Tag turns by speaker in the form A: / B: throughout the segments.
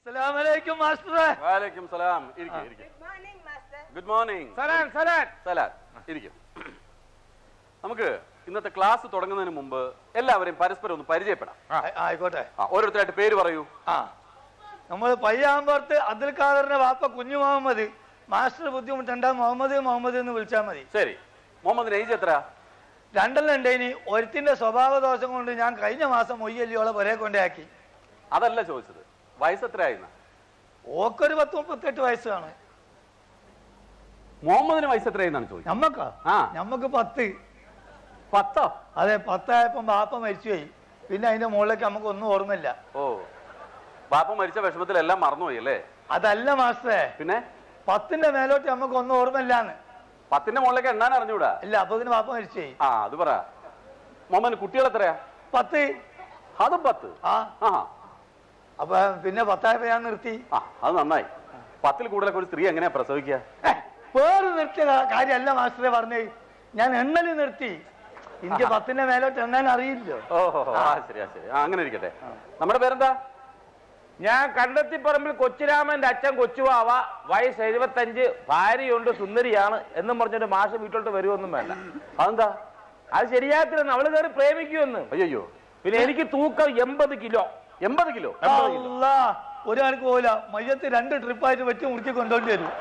A: അസ്സലാമലൈക്കും മാസ്റ്ററെ
B: വാലേക്കും സലാം ഇരിക്കും ഇരിക്കും ഗുഡ് മോർണിംഗ്
C: സലാൻ സലാൻ
B: സലാം ഇരിക്കും നമുക്ക് ഇന്നത്തെ ക്ലാസ് തുടങ്ങുന്നതിന് മുമ്പ് എല്ലാവരെയും പരസ്പരം ഒന്ന് പരിചയപ്പെടാം
A: ആ- ആയിക്കോട്ടെ
B: ആ, ഓരോരുത്തരായിട്ട് പേര് പറയൂ
A: ആ നമ്മൾ പയ്യാമ്പുറത്ത് അബ്ദുൽ ഖാദറിന്റെ വാപ്പ കുഞ്ഞു മുഹമ്മദ് മാസ്റ്റർ ബുദ്ധിമുട്ടുണ്ട മുഹമ്മദ് മുഹമ്മദ് എന്ന് വിളിച്ചാൽ മതി
B: ശരി മുഹമ്മദിന് ഏജ് എത്ര
A: രണ്ടെണ്ണം ഉണ്ടേനി ഒരുത്തിന്റെ സ്വഭാവ ദോഷം കൊണ്ട് ഞാൻ കഴിഞ്ഞ മാസം മൊയ്യല്ലിയോളെ പുരയെ കൊണ്ടാക്കി
B: അതല്ല ചോദിച്ചത് വയസ്സ് എത്രയായിരുന്നു
A: ഓക്കൊരു പത്ത് മുപ്പത്തെട്ട് വയസ്സാണ്
B: മുഹമ്മദിന് വയസ്സ് എത്രയായിരുന്നാണ് ചോദിച്ചത്
A: ഞമ്മക്കാ
B: ആ.
A: ഞമ്മക്ക് പത്ത്
B: പത്തോ
A: അതെ പത്തായപ്പം ബാപ്പ മരിച്ചുപോയി പിന്നെ അതിന്റെ മുകളിലേക്ക് നമുക്ക് ഒന്നും ഓർമ്മയില്ല
B: ഓ ബാപ്പ മരിച്ച വിഷമത്തിലെല്ലാം മറന്നുപോയി അല്ലേ
A: അതല്ല മാസ്റ്ററെ
B: പിന്നെ
A: പത്തിന്റെ മേലോട്ട് നമുക്ക് ഒന്നും ഓർമ്മയില്ലാന്ന്
B: പത്തിന്റെ മുകളിലേക്ക് എണ്ണാൻ അറിഞ്ഞൂടാ
A: ഇല്ല അപ്പൊ ഇതിന് ബാപ്പ മരിച്ചുപോയി
B: ആ അത് പറ മുഹമ്മദിന് കുട്ടികൾ എത്രയാ
A: പത്ത്
B: അതും പത്ത്
A: ആ
B: ആ
A: അപ്പൊ പിന്നെ പത്തായപ്പോ ഞാൻ നിർത്തി
B: ആ അത് നന്നായി പത്തിൽ കൂടുതലൊക്കെ ഒരു സ്ത്രീ എങ്ങനെയാ പ്രസവിക്കുക
A: ഏ, വേറെ നിർത്തിയ കാ- കാര്യമല്ല മാസ്റ്ററെ പറഞ്ഞേ ഞാൻ എണ്ണല് നിർത്തി എനിക്ക് പത്തിന്റെ മേലോട്ട് എണ്ണാൻ അറിയില്ലോ
B: ഓഹോ ആ ശരിയാ ശരി ആ അങ്ങനെ ഇരിക്കട്ടെ നമ്മുടെ പേരെന്താ
C: ഞാൻ കണ്ടെത്തിപ്പറമ്പിൽ കൊച്ചുരാമന്റെ അച്ഛൻ കൊച്ചുവാവ വയസ്സ് എഴുപത്തഞ്ച് ഭാര്യയുണ്ട് സുന്ദരിയാണ് എന്നും പറഞ്ഞിട്ട് മാഷ് വീട്ടിലോട്ട് വരുമൊന്നും വേണ്ട
B: അതെന്താ
C: അത് ശരിയാത്തില്ലെന്ന് അവള് കയറി പ്രേമിക്കുമെന്ന്
B: അയ്യോ
C: പിന്നെ എനിക്ക് തൂക്കം എൺപത് കിലോ
B: എൺപത് കിലോ
A: അല്ലാ, ഒരാൾക്ക് പോവില്ല മയ്യത്ത് രണ്ട് ട്രിപ്പായിട്ട് വെച്ച് മുറിച്ച് കൊണ്ടോണ്ടി വരും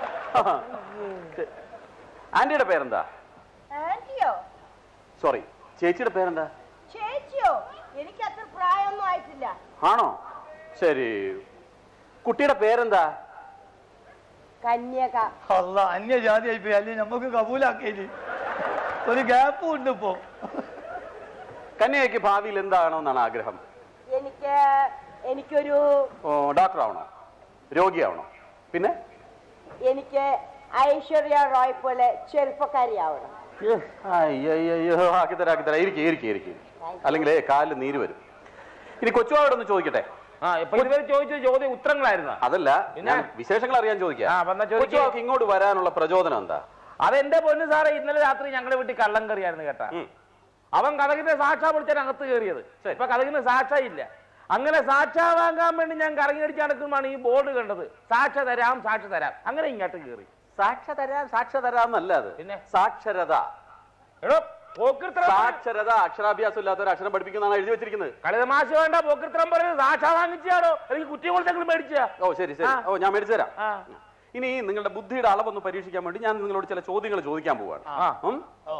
B: ആന്റിയുടെ പേരെന്താ
D: ആന്റിയോ
B: സോറി ചേച്ചിയുടെ പേരെന്താ
D: ചേച്ചിയോ എനിക്ക് അത്ര പ്രായമൊന്നും ആയിട്ടില്ല
B: ആണോ ശരി കുട്ടിയുടെ പേരെന്താ
D: കന്യക
A: അല്ല അന്യജാതി ആയിപ്പോയി അല്ലെങ്കിൽ നമുക്ക് കബൂലാക്കേല് ഒരു ഗ്യാപ്പും ഉണ്ട് ഇപ്പോ
B: കന്യകയ്ക്ക് ഭാവിയിൽ എന്താണോന്നാണ് ആഗ്രഹം
D: എനിക്ക് എനിക്കൊരു
B: ഓ ഡോക്ടർ ആവണോ രോഗിയാവണോ പിന്നെ
D: എനിക്ക് ഐശ്വര്യ റോയ് പോലെ ചെറുപ്പക്കാരിയാവണം
B: അയ്യോ ആക്കിത്തരാ ആക്കിത്തരാ ഇരിക്കും ഇരിക്കും ഇരിക്കും അല്ലെങ്കിൽ കാലിൽ നീര് വരും ഇനി കൊച്ചുവാടൊന്ന് ചോദിക്കട്ടെ
C: ആ ഇപ്പൊ ഇതുവരെ ചോദിച്ച ചോദ്യം ഉത്തരങ്ങളായിരുന്ന
B: അതല്ല
C: പിന്നെ?
B: ഞാൻ വിശേഷങ്ങൾ അറിയാൻ
C: ആ,
B: ചോദിക്കാം
C: വന്നാ ചോദിക്ക്.
B: കൊച്ചുവാക്ക് ഇങ്ങോട്ട് വരാനുള്ള പ്രചോദനം എന്താ
C: അതെന്റെ പൊന്ന് സാറേ ഇന്നലെ രാത്രി ഞങ്ങളുടെ വീട്ടിൽ കള്ളം കറിയായിരുന്നു കേട്ടാ
B: ഉം.
C: അവൻ കഥകിന്റെ സാക്ഷാ വിളിച്ചാൽ അകത്ത് കയറിയത് ഇപ്പൊ കഥകിന് സാക്ഷ ഇല്ല അങ്ങനെ സാക്ഷ വാങ്ങാൻ വേണ്ടി ഞാൻ കറങ്ങി അടിച്ച് നടക്കുമ്പോഴാണ് ഈ ബോർഡ് കണ്ടത് സാക്ഷ തരാം സാക്ഷ തരാം അങ്ങനെ ഇങ്ങോട്ട് കയറി
B: സാക്ഷ തരാം സാക്ഷ തരാന്നല്ല അത്
C: പിന്നെ?
B: സാക്ഷരത
C: എടോ പോക്കിർത്തരം
B: സാക്ഷരത അക്ഷരാഭ്യാസം ഇല്ലാത്ത ഒരു അക്ഷരം പഠിപ്പിക്കുന്നതാണ് എഴുതി വെച്ചിരിക്കുന്നത്
C: കളിതമാശ വേണ്ട പോക്കിർത്തരം പറയുന്നത് സാക്ഷ വാങ്ങിച്ചാടോ അല്ലെങ്കിൽ കുറ്റി കൊടുത്തെങ്കിലും മേടിച്ചാ
B: ഓ ശരി ശരി
C: ആ.
B: ഓ ഞാൻ മേടിച്ചു തരാം
C: ആ.
B: ഇനി നിങ്ങളുടെ ബുദ്ധിയുടെ അളവൊന്ന് പരീക്ഷിക്കാൻ വേണ്ടി ഞാൻ നിങ്ങളോട് ചില ചോദ്യങ്ങൾ ചോദിക്കാൻ പോവാണ്
C: ആ.
B: ഉം?
A: ഓ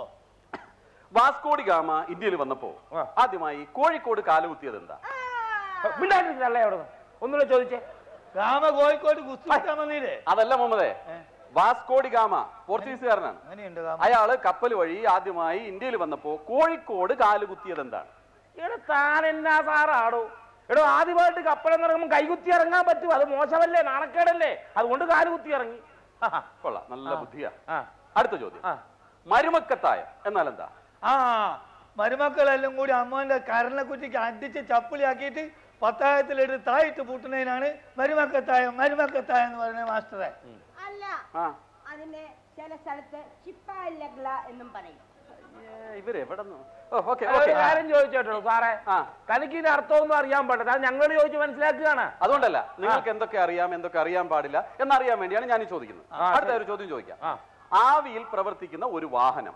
B: വാസ്കോഡി ഗാമ ഇന്ത്യയിൽ വന്നപ്പോ
C: ആ.
B: ആദ്യമായി കോഴിക്കോട് കാലുകുത്തിയത് എന്താ
C: മിണ്ടാണ്ടിരിക്കല്ലേ അവിടെ ഒന്നുകൂടെ ചോദിച്ചേ
A: രാമ കോഴിക്കോട് കുസ്തിക്കാൻ വന്നില്ലേ
B: അതല്ല മുഹമ്മദേ
A: ഏ?
B: വാസ്കോഡി ഗാമ പോർച്ചുഗീസുകാരനാണ്
A: അങ്ങനെയുണ്ട് രാമ
B: അയാള് കപ്പൽ വഴി ആദ്യമായി ഇന്ത്യയിൽ വന്നപ്പോ കോഴിക്കോട് കാലുകുത്തിയത് എന്താണ്
C: എടാ താൻ എന്നാ സാറാടോ എടോ ആദ്യമായിട്ട് കപ്പലെന്ന് ഇറങ്ങുമ്പോൾ കൈകുത്തി ഇറങ്ങാൻ പറ്റും അത് മോശമല്ലേ നാണക്കേടല്ലേ അതുകൊണ്ട് കാല് കുത്തി ഇറങ്ങി ആഹാ.
B: കൊള്ളാം നല്ല
C: ആ.
B: ബുദ്ധിയാ
C: ആ,
B: അടുത്ത ചോദ്യം
C: ആ.
B: മരുമക്കത്തായം എന്നാൽ എന്താ
A: ആ മരുമക്കളെല്ലാം കൂടി അമ്മോന്റെ കരളിനെ കുറ്റിക്ക് അടിച്ച് ചപ്പിളിയാക്കിയിട്ട് പത്തായത്തിലെടുത്ത് തായിട്ട് പൂട്ടുന്നതിനാണ് മരുമക്കത്തായം മരുമക്കത്തായം എന്ന് പറയുന്നത് മാസ്റ്ററെ
D: അല്ല
B: ആ
D: അതിനെ ചില സ്ഥലത്ത് ചിപ്പാലഗ്ല എന്നും പറയും
B: ഇവരെവിടെ ഓ ഓക്കെ
C: ഒരു
B: ഓക്കെ
C: കാര്യം ചോദിച്ചോട്ടോ സാറേ
B: ആ
C: തനിക്ക് ഇതിന്റെ അർത്ഥമൊന്നും അറിയാൻ പാടില്ല അത് ഞങ്ങൾ ചോദിച്ച് മനസ്സിലാക്കുകയാണ്
B: അതുകൊണ്ടല്ല നിങ്ങൾക്ക് എന്തൊക്കെ അറിയാം എന്തൊക്കെ അറിയാൻ പാടില്ല എന്നറിയാൻ വേണ്ടിയാണ് ഞാൻ ഈ ചോദിക്കുന്നത്
C: ആ,
B: അടുത്ത
C: ശരി.
B: ഒരു ചോദ്യം ചോദിക്കാം
C: ആ.
B: ആവിയിൽ പ്രവർത്തിക്കുന്ന ഒരു വാഹനം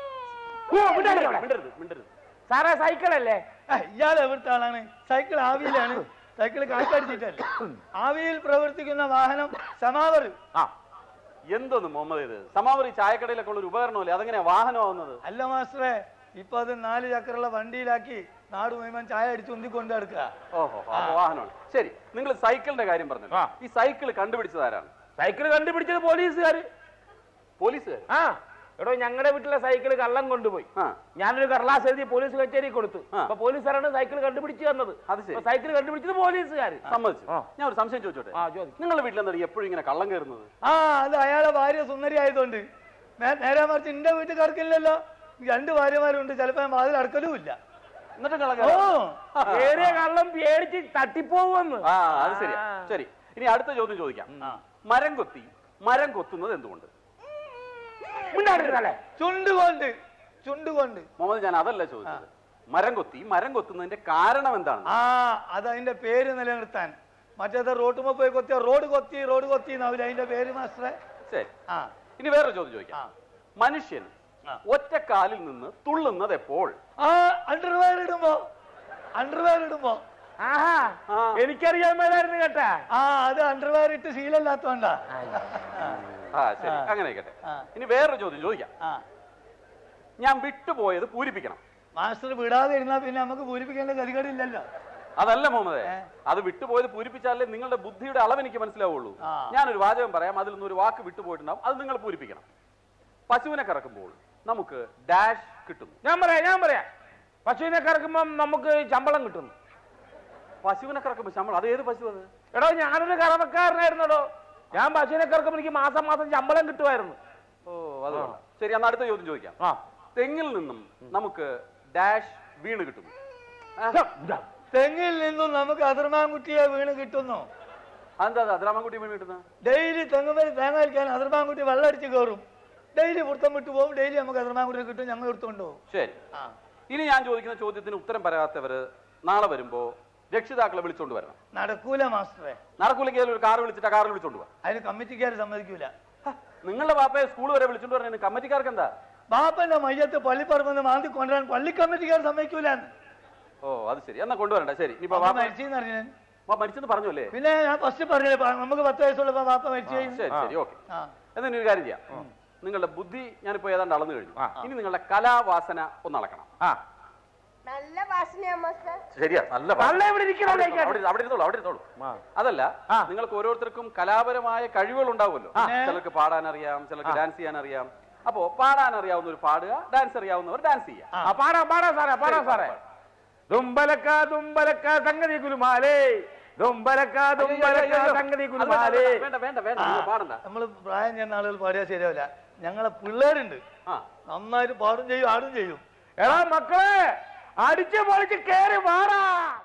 C: ഓ, മിണ്ടാതിരി അവിടെ.
B: മിണ്ടരുത് മിണ്ടരുത്
C: സാറേ സൈക്കിളല്ലേ
A: ഏ, ഇയാൾ എവിടുത്തെ ആളാണ് സൈക്കിൾ ആവിയിലാണ് സൈക്കിൾ കാറ്റടിച്ചിട്ടല്ല ആവിയിൽ പ്രവർത്തിക്കുന്ന വാഹനം സമാവർ
C: ആ
B: എന്തോന്ന് മുഹമ്മദ് ഇത് സമാവറി ചായക്കടയിലൊക്കെ ഉള്ള ഒരു ഉപകരണമല്ലേ അതെങ്ങനെയാ വാഹനമാവുന്നത്
A: അല്ല മാസ്റ്ററെ ഇപ്പൊ അത് നാല് ചക്രമുള്ള വണ്ടിയിലാക്കി നാട് മുഴുവൻ ചായ അടിച്ച് ഉന്തിക്കൊണ്ട് നടക്കുക
B: ഓഹോ അപ്പൊ വാഹനമാണ് ശരി നിങ്ങൾ സൈക്കിളിന്റെ കാര്യം പറഞ്ഞു
C: ആ.
B: ഈ സൈക്കിൾ കണ്ടുപിടിച്ചത് ആരാണ്
C: സൈക്കിൾ കണ്ടുപിടിച്ചത് പോലീസുകാർ
B: പോലീസുകാർ
C: ആ എടോ ഞങ്ങളുടെ വീട്ടിലെ സൈക്കിൾ കള്ളം കൊണ്ടുപോയി
B: ആ
C: ഞാനൊരു കടലാസ് എഴുതി പോലീസ് കച്ചേരി കൊടുത്തു
B: ആ.
C: അപ്പൊ പോലീസുകാരാണ് സൈക്കിൾ കണ്ടുപിടിച്ച് തന്നത്
B: അത് ശരി.
C: അപ്പൊ സൈക്കിൾ കണ്ടുപിടിച്ചത് പോലീസുകാർ
B: സമ്മതിച്ചു
C: ആ.
B: ഞാൻ ഒരു സംശയം ചോദിച്ചോട്ടെ
C: ആ ചോദിക്കും
B: നിങ്ങളുടെ വീട്ടിലെന്താ എപ്പോഴും ഇങ്ങനെ കള്ളം കയറുന്നത്
A: ആ അത് അയാളെ ഭാര്യ സുന്ദരി ആയതുകൊണ്ട് നേ- നേരെ മറിച്ച് എന്റെ വീട്ടിൽ കിടക്കില്ലല്ലോ രണ്ട് ഭാര്യമാരുണ്ട് ചിലപ്പോ ഞാൻ വാതിൽ അടക്കലുമില്ല
B: എന്നിട്ടും കള്ളം
A: ഓ
B: കയറാം
C: ഏറിയ കള്ളം പേടിച്ച് തട്ടിപ്പോവെന്ന്
B: ആ അത് ശരിയാ ശരി ഇനി അടുത്ത ചോദ്യം ചോദിക്കാം മരം കൊത്തി മരം കൊത്തുന്നത് എന്തുകൊണ്ട്
C: മിണ്ടാണ്ടിരുന്നല്ലേ
A: ചുണ്ടുകൊണ്ട് ചുണ്ടുകൊണ്ട്
B: മുഹമ്മദ് ഞാൻ അതല്ല ചോദിച്ചത് മരം കൊത്തി മരം കൊത്തുന്നതിന്റെ കാരണം എന്താണ്
A: ആ അതതിന്റെ പേര് നിലനിർത്താൻ മറ്റേത് റോട്ടുമ്പോ പോയി കൊത്തിയ റോഡ് കൊത്തി റോഡ് കൊത്തി എന്നാവില്ല അതിന്റെ പേര് മാസ്റ്ററെ
B: ശരി
A: ആ
B: ഇനി വേറൊരു ചോദ്യം
A: ആ.
B: ചോദിക്കാം മനുഷ്യൻ
A: ആ.
B: ഒറ്റക്കാലിൽ നിന്ന് തുള്ളുന്നത് എപ്പോൾ
A: ആ അണ്ടർവെയർ ഇടുമ്പോ അണ്ടർവെയർ ഇടുമ്പോ
C: ആഹാ
B: ആ.
C: എനിക്കറിയാൻ മേലായിരുന്നു കേട്ടാ
A: ആ അത് അണ്ടർവെയർ ഇട്ട് ശീലമില്ലാത്തോണ്ടാ
B: ആ ശരി
A: ആ.
B: അങ്ങനെ ആയിക്കട്ടെ
A: ആ.
B: ഇനി വേറൊരു ചോദ്യം ചോദിക്കാം
A: ആ
B: ഞാൻ വിട്ടുപോയത് പൂരിപ്പിക്കണം
A: മാസ്റ്റർ വിടാതെ ഇരുന്നാ പിന്നെ നമുക്ക് പൂരിപ്പിക്കേണ്ട ഗതികേടില്ലല്ലോ
B: അതല്ല മുഹമ്മദേ
A: ഏ?
B: അത് വിട്ടുപോയത് പൂരിപ്പിച്ചാലേ നിങ്ങളുടെ ബുദ്ധിയുടെ അളവ് എനിക്ക് മനസ്സിലാവുള്ളൂ
A: ആ.
B: ഞാനൊരു വാചകം പറയാം അതിൽ നിന്ന് ഒരു വാക്ക് വിട്ടുപോയിട്ടുണ്ടാവും അത് നിങ്ങൾ പൂരിപ്പിക്കണം പശുവിനെ കറക്കുമ്പോൾ നമുക്ക് ഡാഷ് കിട്ടുന്നു
C: ഞാൻ പറയാം ഞാൻ പറയാം പശുവിനെ കറക്കുമ്പം നമുക്ക് ശമ്പളം കിട്ടുന്നു
B: പശുവിനെ കറക്കുമ്പോൾ ശമ്പളം അത് ഏത് പശു അത്
C: എടോ ഞാനൊരു കറവക്കാരനായിരുന്നടോ ഞാൻ പശുവിനെ കറക്കുമ്പോൾ എനിക്ക് മാസം മാസം ശമ്പളം കിട്ടുമായിരുന്നു
B: ഓ അത് കൊള്ളാം. ശരി അന്ന് അടുത്ത ചോദ്യം ചോദിക്കാം
C: ആ
B: തെങ്ങിൽ നിന്നും നമുക്ക് ഡാഷ് വീണ് കിട്ടുന്നു ആ,
C: ഇതാ, ഇതാ.
A: തെങ്ങിൽ നിന്നും നമുക്ക് അതിർമാൻകുട്ടിയെ വീണ് കിട്ടുന്നു
B: അതെന്താ അത് അതിരാമൻകുട്ടി വീണ് കിട്ടുന്നത്
A: ഡെയിലി തെങ്ങുമേൽ തേങ്ങ കഴിക്കാൻ അതിർമാൻകുട്ടി വെള്ളമടിച്ച് കയറും ഡെയിലി പുറത്തം വിട്ടു പോകും ഡെയിലി നമുക്ക് അതിർമാൻകുട്ടിയെ കിട്ടും ഞങ്ങൾ എടുത്തുകൊണ്ട് പോകും
B: ശരി
A: ആ
B: ഇനി ഞാൻ ചോദിക്കുന്ന ചോദ്യത്തിന് ഉത്തരം പറയാത്തവര് നാളെ വരുമ്പോ രക്ഷിതാക്കളെ വിളിച്ചോണ്ട് വരണം
A: നടക്കൂല മാസ്റ്ററെ
B: നടക്കൂലെങ്കിൽ ഒരു കാർ വിളിച്ചിട്ട് ആ കാറിൽ വിളിച്ചോണ്ട് പോവാ
A: അതിന് കമ്മിറ്റിക്കാർ സമ്മതിക്കൂല
B: നിങ്ങളുടെ പാപ്പയെ സ്കൂൾ വരെ വിളിച്ചോണ്ട് വരണം കമ്മിറ്റിക്കാർക്ക് എന്താ
A: ബാപ്പന്റെ മയ്യത്ത് പള്ളിപ്പറമ്പെന്ന് മാന്തി കൊണ്ടുവരാൻ പള്ളി കമ്മിറ്റിക്കാർ സമ്മതിക്കൂല
B: ഓ അത് ശരി എന്നാ കൊണ്ടുവരണ്ട ശരി ഇനിയിപ്പോ
A: ബാപ്പ
B: വാപ്പ
A: മരിച്ചെന്ന് അറിഞ്ഞു
B: വാപ്പ മരിച്ചെന്ന് പറഞ്ഞു അല്ലേ
A: പിന്നെ ഞാൻ ഫസ്റ്റ് പറഞ്ഞില്ലേ പ- നമുക്ക് പത്ത് വയസ്സുള്ളപ്പോ ബാപ്പ മരിച്ചു കഴിഞ്ഞു.
B: ശരി ശരി ഓക്കെ
A: ആ
B: എന്നാ ഇനി ഒരു കാര്യം ചെയ്യാം നിങ്ങളുടെ ബുദ്ധി ഞാനിപ്പോ ഏതാണ്ട് അളന്നു കഴിഞ്ഞു
C: ആ.
B: ഇനി നിങ്ങളുടെ കലാവാസന ഒന്ന് അളക്കണം
C: ആ
D: നല്ല വാസനയാ മാസ്റ്റർ
B: ശരിയാ നല്ല
C: നല്ല ഇവിടെ ഇരിക്കണം
B: അവിടെ
C: കഴിക്കാൻ.
B: ഇരുന്നോളൂ, അവിടെ ഇരുന്നോളൂ അവിടെ ഇരുന്നോളൂ
C: ആ.
B: അതല്ല
C: ആ.
B: നിങ്ങൾക്ക് ഓരോരുത്തർക്കും കലാപരമായ കഴിവുകൾ ഉണ്ടാവുമല്ലോ
A: ആ.
B: ചിലർക്ക് പാടാൻ അറിയാം ചിലർക്ക്
C: ആ.
B: ഡാൻസ് ചെയ്യാൻ അറിയാം അപ്പോ പാടാൻ അറിയാവുന്നവർ പാടുക ഡാൻസ് അറിയാവുന്നവർ ഡാൻസ് ചെയ്യാം
A: ആ.
C: ആ പാടാം പാടാം സാറേ പാടാം
B: ശരി,
C: സാറേ
B: പാടാം.
C: ദുംബലക്ക ദുംബലക്ക സംഗതി കുലുമാലേ ദുംബലക്ക ദുംബലക്ക
B: അയ്യോ, അയ്യോ,
C: സംഗതി
B: അത്
C: കുലുമാലേ
B: വേണ്ട വേണ്ട വേണ്ട
A: ആ,
B: നിങ്ങൾ പാടണ്ട
A: നമ്മള് പ്രായം ചെന്ന ആളുകൾ പാടിയാൽ ശരിയാവില്ല ഞങ്ങളെ പിള്ളേരുണ്ട്
B: ആ
A: നന്നായിട്ട് പാടും ചെയ്യും ആടും ചെയ്യും
C: എടാ മക്കളെ അടിച്ചു പൊളിച്ച് കേറി വാടാ